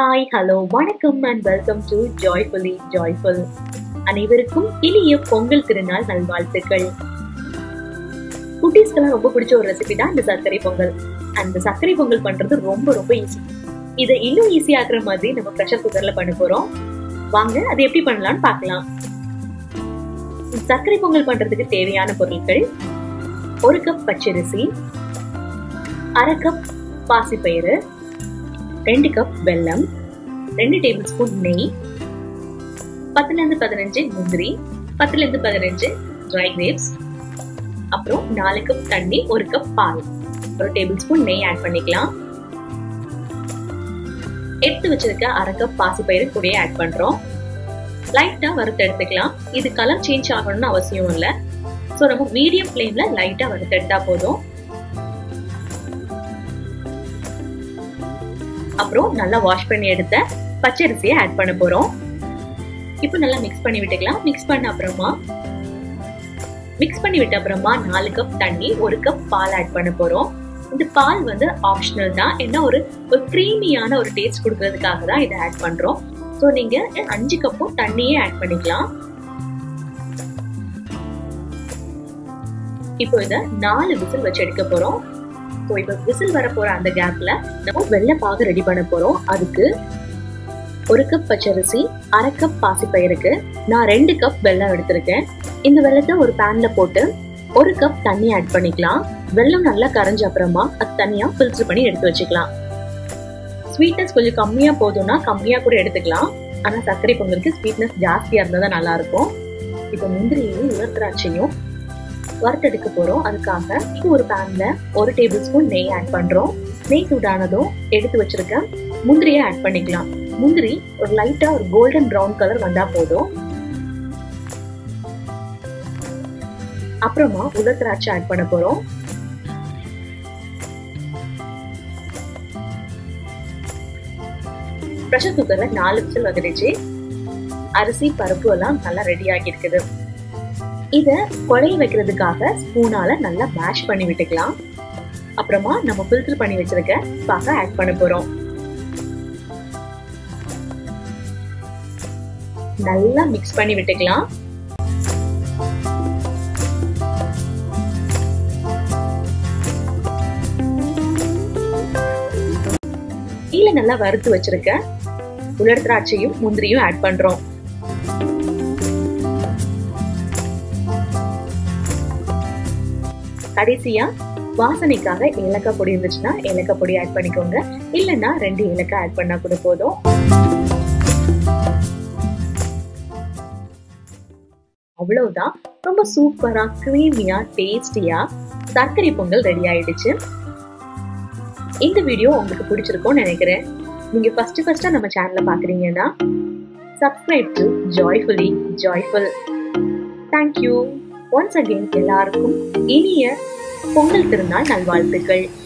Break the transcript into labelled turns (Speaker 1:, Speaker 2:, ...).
Speaker 1: hi hello வணக்கம் and welcome to joyfully joyful அனைவருக்கும் இனிய பொங்கல் திருநாள் நல்வாழ்த்துக்கள் குட்டீஸ்க்கெல்லாம் ரொம்ப பிடிச்ச ஒரு ரெசிபி தான் இந்த சர்க்கரை பொங்கல் அந்த சர்க்கரை பொங்கல் பண்றது ரொம்ப ரொம்ப ஈஸி இதை இன்னும் ஈஸி ஆக்குற மாதிரி நம்ம ப்ரெஷர் குக்கர்ல பண்ண போறோம் வாங்க அது எப்படி பண்ணலாம்னு பார்க்கலாம் சர்க்கரை பொங்கல் பண்றதுக்கு தேவையான பொருட்கள் ஒரு கப் பச்சரிசி அரை கப் பாசிப்பயிறு ரெண்டு கப் வெல்லம் ரெண்டு டேபிள் ஸ்பூன் நெய் பத்துலேருந்து பதினஞ்சு முந்திரி பத்துலேருந்து பதினஞ்சு ட்ரை கிரேப்ஸ் அப்புறம் நாலு கப் தண்ணி ஒரு கப் பால் ஒரு டேபிள் ஸ்பூன் நெய் ஆட் பண்ணிக்கலாம் எடுத்து வச்சிருக்க அரை கப் பாசிப்பயிறு கூடயே ஆட் பண்றோம் லைட்டா வறுத்து எடுத்துக்கலாம் இது கலர் சேஞ்ச் ஆகணும்னு அவசியம் இல்லை ஸோ நம்ம மீடியம் ஃப்ளேம்ல லைட்டா வறுத்து எடுத்தா போதும் அப்புறம் நல்லா வாஷ் பண்ணி எடுத்த பச்சரிசியை ஆட் பண்ண போறோம் இப்போ நல்லா மிக்ஸ் பண்ணி விட்டுக்கலாம் மிக்ஸ் பண்ண அப்புறமா மிக்ஸ் பண்ணி விட்ட அப்புறமா நாலு கப் தண்ணி ஒரு கப் பால் ஆட் பண்ண போறோம் இந்த பால் வந்து ஆப்ஷனல் தான் என்ன ஒரு ஒரு க்ரீமியான ஒரு டேஸ்ட் கொடுக்கறதுக்காக தான் இதை ஆட் பண்றோம் ஸோ நீங்க அஞ்சு கப்பும் தண்ணியே ஆட் பண்ணிக்கலாம் இப்போ இதை நாலு விசில் வச்சு எடுக்க போறோம் ஸோ இப்போ விசில் வர போற அந்த கேப்ல நம்ம வெள்ளை பாகு ரெடி பண்ண போறோம் அதுக்கு ஒரு கப் பச்சரிசி அரை கப் பாசிப்பயிருக்கு நான் ரெண்டு கப் வெல்லம் எடுத்திருக்கேன் இந்த வெள்ளத்தை ஒரு பேன்ல போட்டு ஒரு கப் தண்ணி ஆட் பண்ணிக்கலாம் வெல்லம் நல்லா கரைஞ்ச அப்புறமா அது தனியா ஃபில்டர் பண்ணி எடுத்து வச்சுக்கலாம் ஸ்வீட்னஸ் கொஞ்சம் கம்மியா போதும்னா கம்மியா கூட எடுத்துக்கலாம் ஆனா சர்க்கரை பொங்கலுக்கு ஸ்வீட்னஸ் ஜாஸ்தியா இருந்தா தான் நல்லா இருக்கும் இப்போ முந்திரியையும் உலர் திராட்சையும் வறுத்தெடுக்க போறோம் அதுக்காக இப்போ ஒரு பேன்ல ஒரு டேபிள் ஸ்பூன் நெய் ஆட் பண்றோம் நெய் சூடானதும் எடுத்து வச்சிருக்க முந்திரியை ஆட் பண்ணிக்கலாம் முந்திரி ஒரு லைட்டா ஒரு கோல்டன் ப்ரௌன் கலர் வந்தா போதும் அப்புறமா உலர் திராட்சை ஆட் பண்ண போறோம் ப்ரெஷர் குக்கர்ல நாலு விசில் வந்துடுச்சு அரிசி பருப்பு எல்லாம் நல்லா ரெடி ஆகி இருக்குது இத குழைய வைக்கிறதுக்காக ஸ்பூனால நல்லா மேஷ் பண்ணி விட்டுக்கலாம் அப்புறமா நம்ம ஃபில்டர் பண்ணி வச்சிருக்க பாக ஆட் பண்ண போறோம் நல்லா மிக்ஸ் பண்ணி விட்டுக்கலாம் கீழே நல்லா வறுத்து வச்சிருக்க உலர் திராட்சையும் முந்திரியும் ஆட் பண்றோம் கடைசியா வாசனைக்காக ஏலக்காய் பொடி இருந்துச்சுன்னா ஏலக்காய் பொடி ஆட் பண்ணிக்கோங்க இல்லைன்னா ரெண்டு ஏலக்காய் ஆட் பண்ணா கூட போதும் அவ்வளவுதான் ரொம்ப சூப்பரா கிரீமியா டேஸ்டியா சர்க்கரை பொங்கல் ரெடி ஆயிடுச்சு இந்த வீடியோ உங்களுக்கு பிடிச்சிருக்கும்னு நினைக்கிறேன் நீங்க ஃபர்ஸ்ட் ஃபர்ஸ்டா நம்ம சேனலை பாக்குறீங்கன்னா subscribe to joyfully joyful thank you once again எல்லாருக்கும் இனிய பொங்கல் திருநாள் நல்வாழ்த்துக்கள்